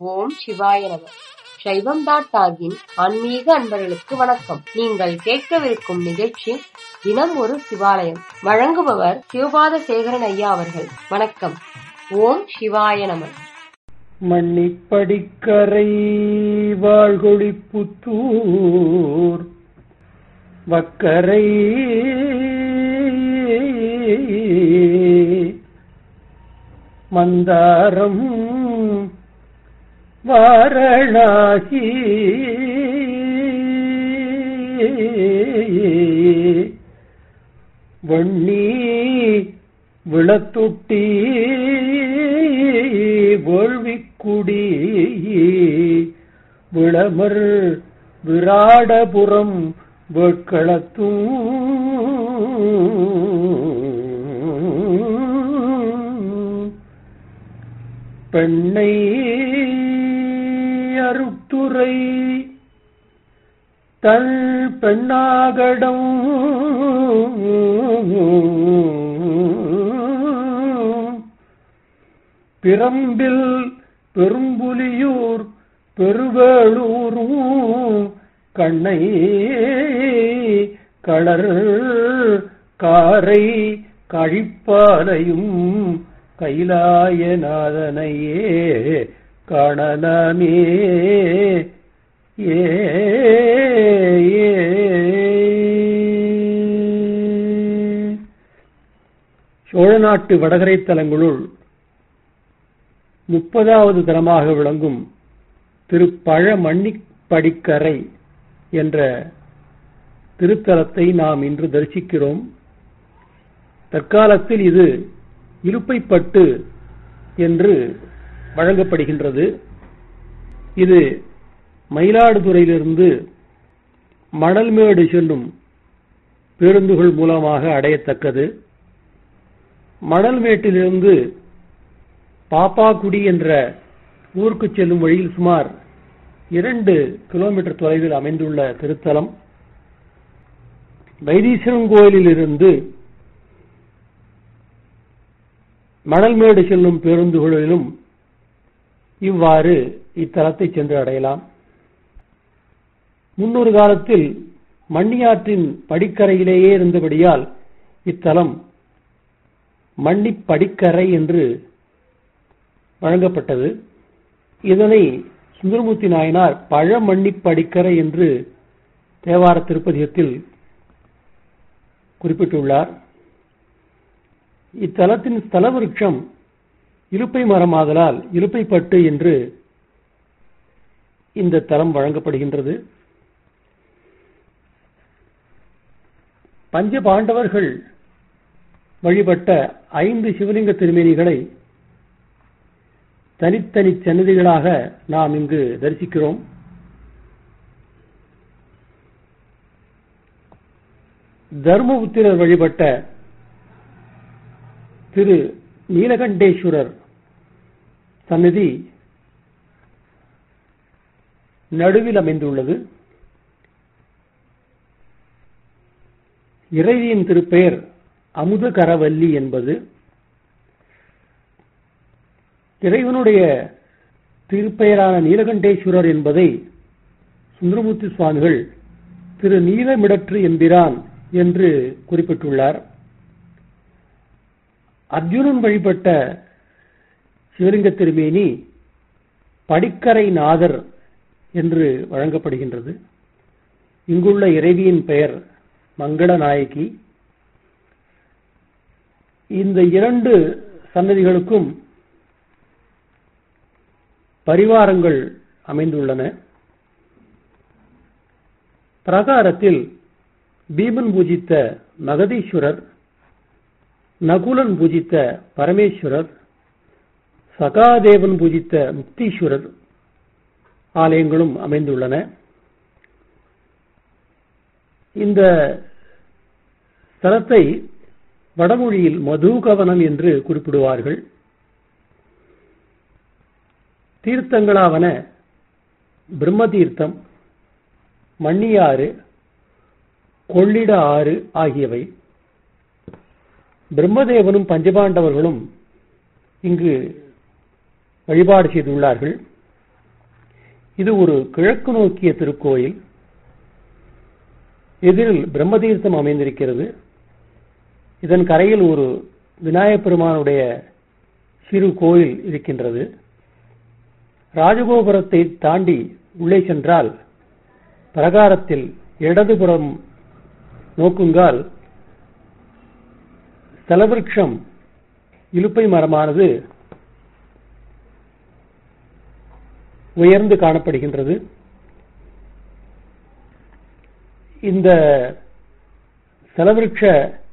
ஓம் சிவாய நம சைவம் டாட் டாகின் ஆன்மீக அன்பர்களுக்கு வணக்கம் நீங்கள் கேட்கவிருக்கும் நிகழ்ச்சி தினம் ஒரு சிவாலயம் வழங்குபவர் சிவபாத சேகரன் ஐயா அவர்கள் வணக்கம் ஓம் சிவாய நம மன்னிப்படிக்கரை வாழ்கொழி புத்தூர் வக்கரை மந்தாரம் வாரணாசி வண்ணி விளத்துட்டி வேள்விக்குடி விளமர் விராடபுரம் வேட்களத்தும் பெண்ணை அருட்டுரை தன் பெண்ணாகடம் பிரம்பில் பெரும்புலியூர் பெருவேளூரும் கண்ணை களர் காரை கழிப்பாலையும் கைலாயநாதனையே காணலாமே ஏ ஏ. சோழ நாட்டு வடகரை தலங்களுள் முப்பதாவது தலமாக விளங்கும் திரு பழமண்ணிப்படிக்கரை என்ற திருத்தலத்தை நாம் இன்று தரிசிக்கிறோம் தற்காலத்தில் இது இலுப்பைப்பட்டு என்று வழங்கப்படுகின்றது இது மயிலாடுதுறையிலிருந்து மணல்மேடு செல்லும் பேருந்துகள் மூலமாக அடையத்தக்கது மணல்மேட்டிலிருந்து பாப்பாக்குடி என்ற ஊருக்கு செல்லும் வழியில் சுமார் இரண்டு கிலோமீட்டர் தொலைவில் அமைந்துள்ள திருத்தலம் வைத்தீஸ்வரன் கோயிலிலிருந்து மணல்மேடு செல்லும் பேருந்துகளிலும் இவ்வாறு இத்தலத்தை சென்று அடையலாம் முன்னொரு காலத்தில் மண்ணியாற்றின் படிக்கரையிலேயே இருந்தபடியால் இத்தலம் மண்ணிப்படிக்கரை என்று வழங்கப்பட்டது இதனை சுந்தரமூர்த்தி நாயனார் பழமண்ணிப்படிக்கரை என்று தேவார திருப்பதிகத்தில் குறிப்பிட்டுள்ளார் இத்தலத்தின் ஸ்தல விருட்சம் இலுப்பை மரமாதலால் இலுப்பைப்பட்டு என்று இந்த தலம் வழங்கப்படுகின்றது பஞ்ச பாண்டவர்கள் வழிபட்ட ஐந்து சிவலிங்க திருமேனிகளை தனித்தனி சன்னதிகளாக நாம் இங்கு தரிசிக்கிறோம் தர்மபுத்திரர் வழிபட்ட திரு நீலகண்டேஸ்வரர் சன்னதி நடுவில் அமைந்துள்ளது இறைவியின் திருப்பெயர் அமுதகரவல்லி என்பது இறைவனுடைய திருப்பெயரான நீலகண்டேஸ்வரர் என்பதை சுந்தரமூர்த்தி சுவாமிகள் திரு நீலமிடற்று என்கிறான் என்று குறிப்பிட்டுள்ளார் அர்ஜுனன் வழிபட்ட சிவலிங்க திருமேனி படிக்கரை நாதர் என்று வழங்கப்படுகின்றது இங்குள்ள இறைவியின் பெயர் மங்களநாயகி இந்த இரண்டு சன்னதிகளுக்கும் பரிவாரங்கள் அமைந்துள்ளன பிரகாரத்தில் பீமன் பூஜித்த மகதீஸ்வரர் நகுலன் பூஜித்த பரமேஸ்வரர் சகாதேவன் பூஜித்த முக்தீஸ்வரர் ஆலயங்களும் அமைந்துள்ளன இந்த ஸ்தலத்தை வடமொழியில் மதுகவனம் என்று குறிப்பிடுவார்கள் தீர்த்தங்களாவன பிரம்ம தீர்த்தம் மண்ணியாறு கொள்ளிட ஆறு ஆகியவை பிரம்மதேவனும் பஞ்சபாண்டவர்களும் இங்கு வழிபாடு செய்துள்ளார்கள் இது ஒரு கிழக்கு நோக்கிய திருக்கோயில் எதிரில் பிரம்மதீர்த்தம் அமைந்திருக்கிறது இதன் கரையில் ஒரு விநாயகப் பெருமானுடைய சிறு கோயில் இருக்கின்றது ராஜகோபுரத்தை தாண்டி உள்ளே சென்றால் பிரகாரத்தில் இடதுபுறம் நோக்குங்கால் ஸ்தலவிருட்சம் இலுப்பை மரமானது உயர்ந்து காணப்படுகின்றது இந்த ஸ்தலவிருட்ச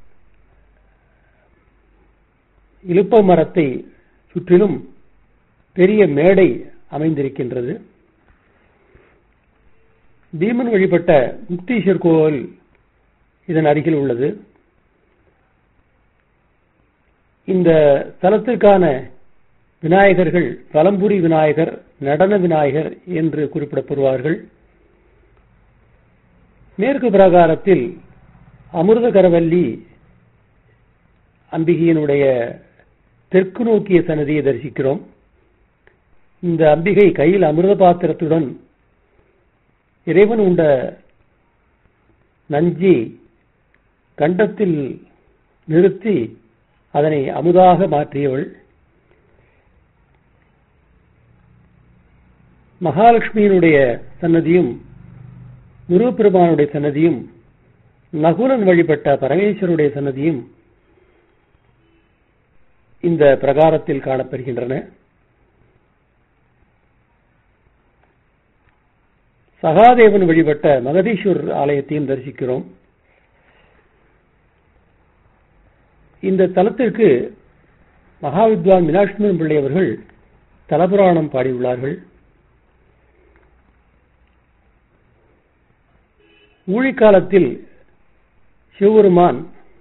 இலுப்ப மரத்தை சுற்றிலும் பெரிய மேடை அமைந்திருக்கின்றது பீமன் வழிபட்ட முக்தீஸ்வர் கோவில் இதன் அருகில் உள்ளது இந்த தலத்திற்கான விநாயகர்கள் பலம்புரி விநாயகர் நடன விநாயகர் என்று குறிப்பிடப்படுவார்கள் மேற்கு பிரகாரத்தில் அமிர்தகரவல்லி அம்பிகையினுடைய தெற்கு நோக்கிய சன்னதியை தரிசிக்கிறோம் இந்த அம்பிகை கையில் அமிர்த பாத்திரத்துடன் இறைவன் உண்ட நஞ்சி கண்டத்தில் நிறுத்தி அதனை அமுதாக மாற்றியவள் மகாலட்சுமியினுடைய சன்னதியும் முருகப்பெருமானுடைய சன்னதியும் நகுலன் வழிபட்ட பரமேஸ்வருடைய சன்னதியும் இந்த பிரகாரத்தில் காணப்படுகின்றன சகாதேவன் வழிபட்ட மகதீஸ்வரர் ஆலயத்தையும் தரிசிக்கிறோம் இந்த தலத்திற்கு மகாவித்வான் மீனாட்சிமன் பிள்ளை அவர்கள் தலபுராணம் பாடியுள்ளார்கள் ஊழிக்காலத்தில் சிவபெருமான்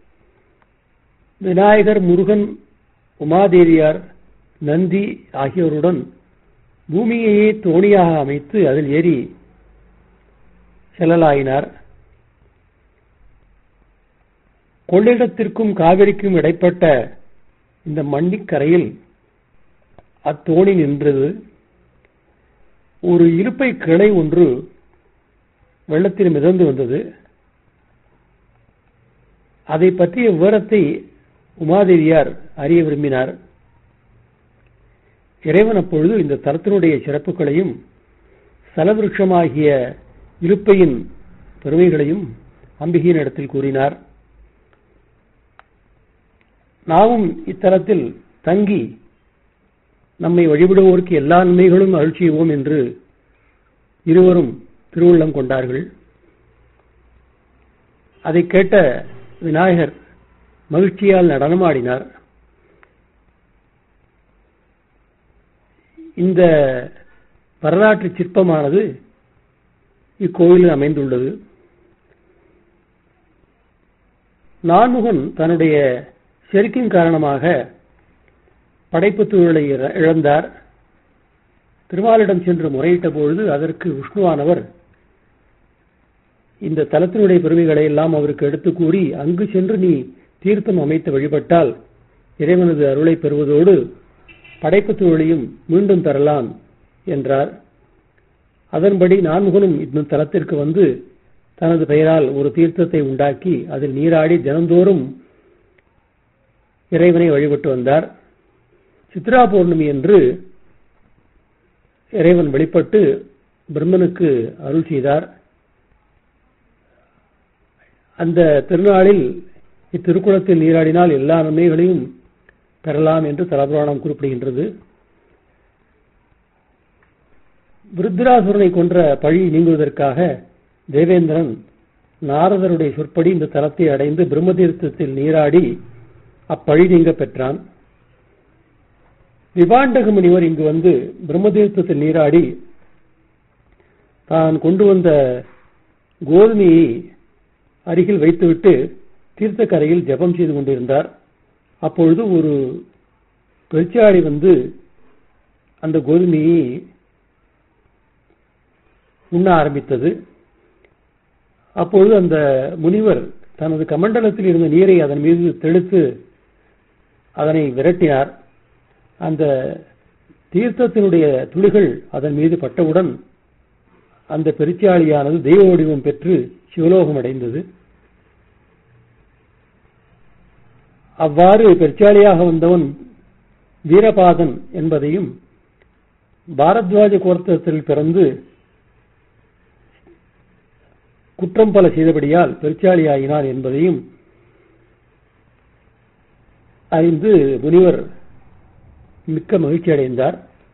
விநாயகர் முருகன் உமாதேவியார் நந்தி ஆகியோருடன் பூமியையே தோணியாக அமைத்து அதில் ஏறி செல்லலாயினார் கொள்ளிடத்திற்கும் காவிரிக்கும் இடைப்பட்ட இந்த மண்ணிக்கரையில் அத்தோணி நின்றது ஒரு இருப்பை கிளை ஒன்று வெள்ளத்தில் மிதந்து வந்தது அதை பற்றிய விவரத்தை உமாதேவியார் அறிய விரும்பினார் இறைவன் அப்பொழுது இந்த தலத்தினுடைய சிறப்புகளையும் சலவிருஷமாகிய இருப்பையின் பெருமைகளையும் அம்பிகையின் இடத்தில் கூறினார் நாமும் இத்தலத்தில் தங்கி நம்மை வழிபடுவோருக்கு எல்லா நன்மைகளும் அருள் செய்வோம் என்று இருவரும் திருவுள்ளம் கொண்டார்கள் அதை கேட்ட விநாயகர் மகிழ்ச்சியால் நடனமாடினார் இந்த வரலாற்று சிற்பமானது இக்கோயிலில் அமைந்துள்ளது நான்முகன் தன்னுடைய செருக்கின் காரணமாக படைப்பு தொழிலை இழந்தார் திருமாலிடம் சென்று முறையிட்ட பொழுது அதற்கு விஷ்ணுவானவர் இந்த தலத்தினுடைய பெருமைகளை எல்லாம் அவருக்கு எடுத்து கூறி அங்கு சென்று நீ தீர்த்தம் அமைத்து வழிபட்டால் இறைவனது அருளை பெறுவதோடு படைப்பு தொழிலையும் மீண்டும் தரலாம் என்றார் அதன்படி நான்முகனும் இந்த தலத்திற்கு வந்து தனது பெயரால் ஒரு தீர்த்தத்தை உண்டாக்கி அதில் நீராடி தினந்தோறும் இறைவனை வழிபட்டு வந்தார் சித்ரா பௌர்ணமி என்று இறைவன் வெளிப்பட்டு பிரம்மனுக்கு அருள் செய்தார் அந்த திருநாளில் இத்திருக்குளத்தில் நீராடினால் எல்லா நன்மைகளையும் பெறலாம் என்று தலபுராணம் குறிப்பிடுகின்றது விருத்ராசுரனை கொன்ற பழி நீங்குவதற்காக தேவேந்திரன் நாரதருடைய சொற்படி இந்த தலத்தை அடைந்து பிரம்மதீர்த்தத்தில் நீராடி அப்பழி நீங்க பெற்றான் விபாண்டக முனிவர் இங்கு வந்து பிரம்மதீர்த்தத்தில் நீராடி தான் கொண்டு வந்த கோதுமையை அருகில் வைத்துவிட்டு தீர்த்தக்கரையில் ஜபம் செய்து கொண்டிருந்தார் அப்பொழுது ஒரு பெருச்சாடி வந்து அந்த கோதுமையை உண்ண ஆரம்பித்தது அப்பொழுது அந்த முனிவர் தனது கமண்டலத்தில் இருந்த நீரை அதன் மீது தெளித்து அதனை விரட்டினார் அந்த தீர்த்தத்தினுடைய துளிகள் அதன் மீது பட்டவுடன் அந்த பெருச்சாளியானது தெய்வ வடிவம் பெற்று சிவலோகம் அடைந்தது அவ்வாறு பெருச்சாளியாக வந்தவன் வீரபாதன் என்பதையும் பாரத்வாஜ கோர்த்தத்தில் பிறந்து குற்றம் பல செய்தபடியால் பெருச்சாளியாயினான் என்பதையும் அறிந்து முனிவர் மிக்க மகிழ்ச்சி அடைந்தார்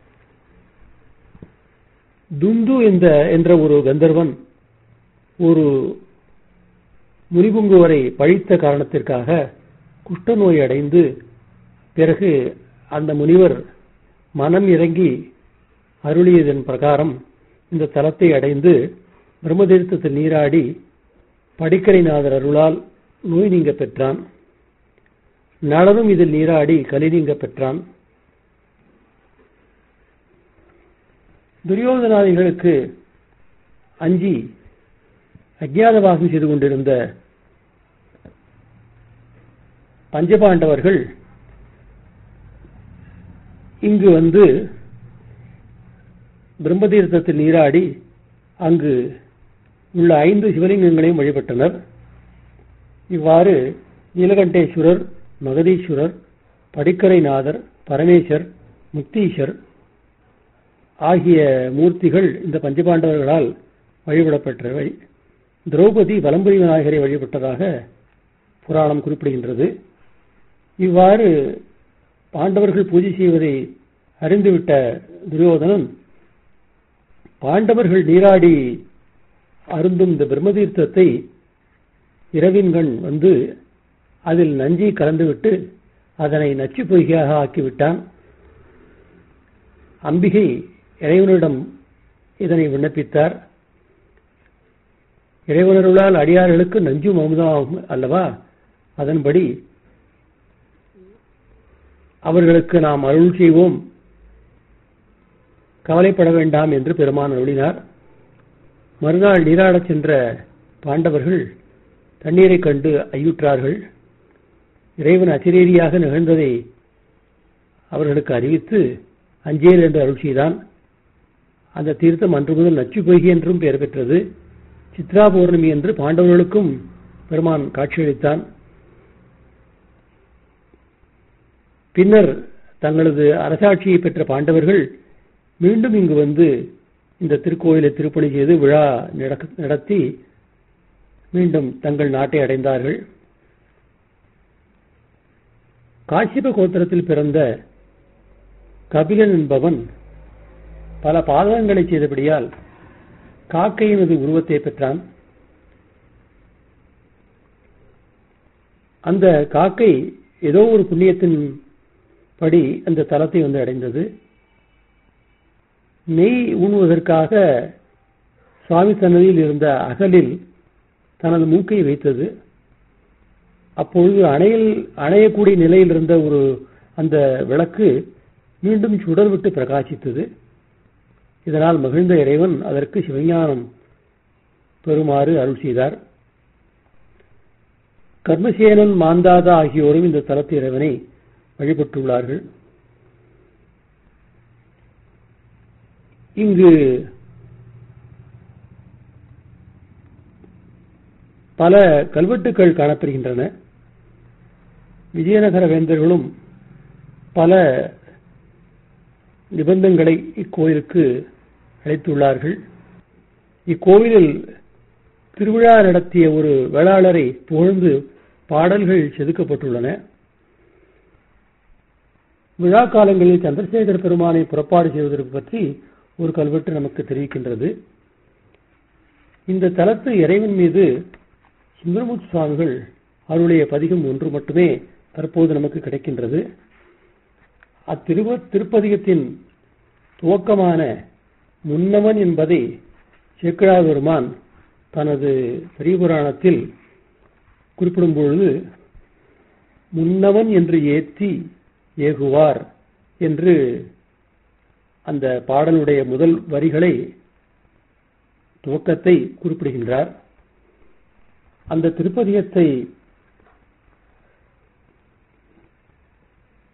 துந்து என்ற என்ற ஒரு கந்தர்வன் ஒரு முனிபுங்குவரை பழித்த காரணத்திற்காக குஷ்டநோய் அடைந்து பிறகு அந்த முனிவர் மனம் இறங்கி அருளியதன் பிரகாரம் இந்த தலத்தை அடைந்து பிரம்மதீர்த்தத்தில் நீராடி படிக்கரைநாதர் அருளால் நோய் நீங்க பெற்றான் நளனும் இதில் நீராடி கலி நீங்க பெற்றான் துரியோதனாதிகளுக்கு அஞ்சி அஜ்ஞாதவாசம் செய்து கொண்டிருந்த பஞ்சபாண்டவர்கள் இங்கு வந்து பிரம்மதீர்த்தத்தில் நீராடி அங்கு உள்ள ஐந்து சிவலிங்கங்களையும் வழிபட்டனர் இவ்வாறு நீலகண்டேஸ்வரர் மகதீஸ்வரர் படிக்கரைநாதர் பரமேஸ்வர் முக்தீஸ்வர் ஆகிய மூர்த்திகள் இந்த பஞ்சபாண்டவர்களால் வழிபடப்பெற்றவை திரௌபதி வலம்புரி விநாயகரை வழிபட்டதாக புராணம் குறிப்பிடுகின்றது இவ்வாறு பாண்டவர்கள் பூஜை செய்வதை அறிந்துவிட்ட துரியோதனன் பாண்டவர்கள் நீராடி அருந்தும் இந்த பிரம்மதீர்த்தத்தை இரவின்கண் வந்து அதில் நஞ்சை கலந்துவிட்டு அதனை நச்சு பொய்கையாக ஆக்கிவிட்டான் அம்பிகை இறைவனிடம் இதனை விண்ணப்பித்தார் இறைவனருளால் அடியார்களுக்கு நஞ்சும் அமுதமாகும் அல்லவா அதன்படி அவர்களுக்கு நாம் அருள் செய்வோம் கவலைப்பட வேண்டாம் என்று பெருமான் அருளினார் மறுநாள் நீராடச் சென்ற பாண்டவர்கள் தண்ணீரை கண்டு ஐயுற்றார்கள் இறைவன் அச்சிரேரியாக நிகழ்ந்ததை அவர்களுக்கு அறிவித்து அஞ்சேல் என்று அருள் செய்தான் அந்த தீர்த்தம் அன்று முதல் நச்சு பொய்கை என்றும் பெயர் பெற்றது சித்ரா பௌர்ணமி என்று பாண்டவர்களுக்கும் பெருமான் காட்சியளித்தான் பின்னர் தங்களது அரசாட்சியை பெற்ற பாண்டவர்கள் மீண்டும் இங்கு வந்து இந்த திருக்கோயிலை திருப்பணி செய்து விழா நடத்தி மீண்டும் தங்கள் நாட்டை அடைந்தார்கள் காசிப கோத்திரத்தில் பிறந்த கபிலன் என்பவன் பல பாதகங்களை செய்தபடியால் காக்கையினது உருவத்தை பெற்றான் அந்த காக்கை ஏதோ ஒரு புண்ணியத்தின் படி அந்த தலத்தை வந்து அடைந்தது நெய் உண்ணுவதற்காக சுவாமி சன்னதியில் இருந்த அகலில் தனது மூக்கை வைத்தது அப்பொழுது அணையில் அணையக்கூடிய நிலையில் இருந்த ஒரு அந்த விளக்கு மீண்டும் சுடர் விட்டு பிரகாசித்தது இதனால் மகிழ்ந்த இறைவன் அதற்கு சிவஞானம் பெறுமாறு அருள் செய்தார் கர்மசேனன் மாந்தாதா ஆகியோரும் இந்த தலத்து இறைவனை வழிபட்டுள்ளார்கள் இங்கு பல கல்வெட்டுக்கள் காணப்படுகின்றன விஜயநகர வேந்தர்களும் பல நிபந்தங்களை இக்கோயிலுக்கு அழைத்துள்ளார்கள் இக்கோவிலில் திருவிழா நடத்திய ஒரு வேளாளரை புகழ்ந்து பாடல்கள் செதுக்கப்பட்டுள்ளன விழா காலங்களில் சந்திரசேகர பெருமானை புறப்பாடு செய்வதற்கு பற்றி ஒரு கல்வெட்டு நமக்கு தெரிவிக்கின்றது இந்த தலத்து இறைவன் மீது சுந்தரமூர்த்தி சுவாமிகள் அவருடைய பதிகம் ஒன்று மட்டுமே தற்போது நமக்கு கிடைக்கின்றது அத்திருவ திருப்பதிகத்தின் துவக்கமான முன்னவன் என்பதை சேக்கிழா பெருமான் தனது பெரிய புராணத்தில் குறிப்பிடும் பொழுது முன்னவன் என்று ஏத்தி ஏகுவார் என்று அந்த பாடலுடைய முதல் வரிகளை துவக்கத்தை குறிப்பிடுகின்றார் அந்த திருப்பதிகத்தை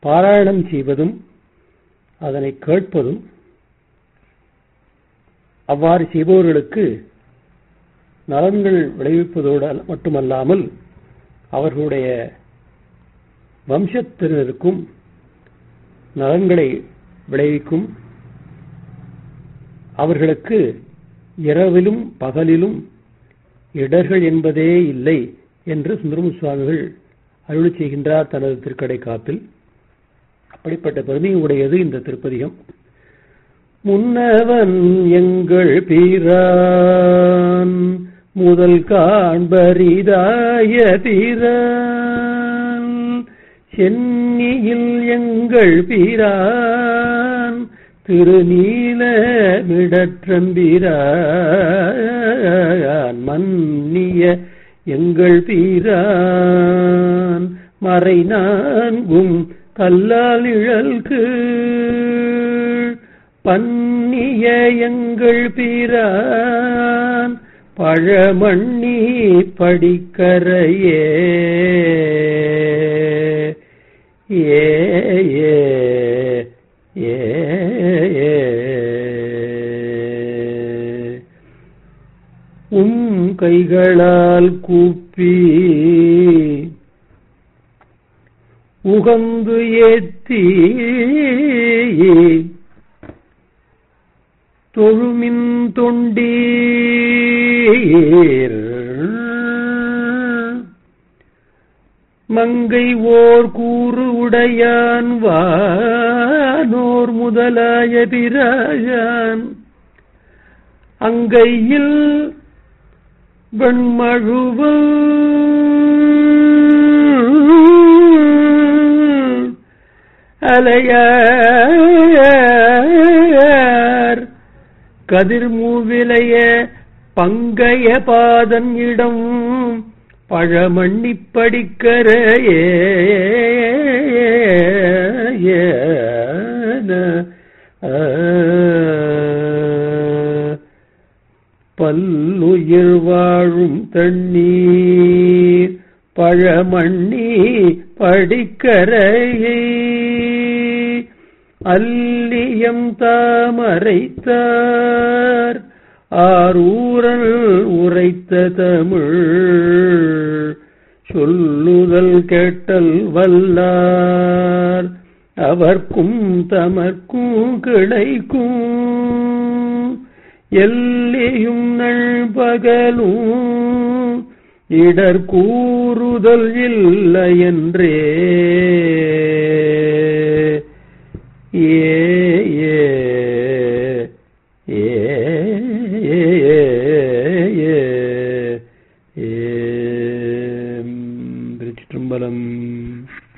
பாராயணம் செய்வதும் அதனை கேட்பதும் அவ்வாறு செய்பவர்களுக்கு நலன்கள் விளைவிப்பதோடு மட்டுமல்லாமல் அவர்களுடைய வம்சத்தினருக்கும் நலன்களை விளைவிக்கும் அவர்களுக்கு இரவிலும் பகலிலும் இடர்கள் என்பதே இல்லை என்று சுந்தரமு சுவாமிகள் அருளி செய்கின்றார் தனது திருக்கடை காப்பில் அப்படிப்பட்ட பெருமையை உடையது இந்த திருப்பதிகம் முன்னவன் எங்கள் பீரான் முதல் காண்பரிதாய பீரான் சென்னியில் எங்கள் பீரான் திருநீல மிடற்றம்பிரான் மன்னிய எங்கள் பீரான் மறை நான்கும் கல்லால் இழல்கு பன்னிய எங்கள் பீரான் பழமண்ணி படிக்கரையே ஏ ஏ ஏ உம் கைகளால் கூப்பி உகந்து ஏத்தி தொழுமின் தொண்டீர் மங்கை ஓர் கூறு உடையான் வானோர் முதலாய பிராயான் அங்கையில் வெண்மழுவு அலையார் கதிர்மூவிலைய பங்கைய பாதன் இடம் பழமண்ணி படிக்கரையே பல்லுயிர் வாழும் தண்ணீர் பழமண்ணி படிக்கரையே அல்லியம் தாமரைத்தார் ஆரூரல் உரைத்த தமிழ் சொல்லுதல் கேட்டல் வல்லார் அவர்க்கும் தமர்க்கும் கிடைக்கும் எல்லியும் நண்பகலும் இடர் கூறுதல் இல்லை என்றே ஏ ஏ ஏ திருச்சிற்றம்பலம்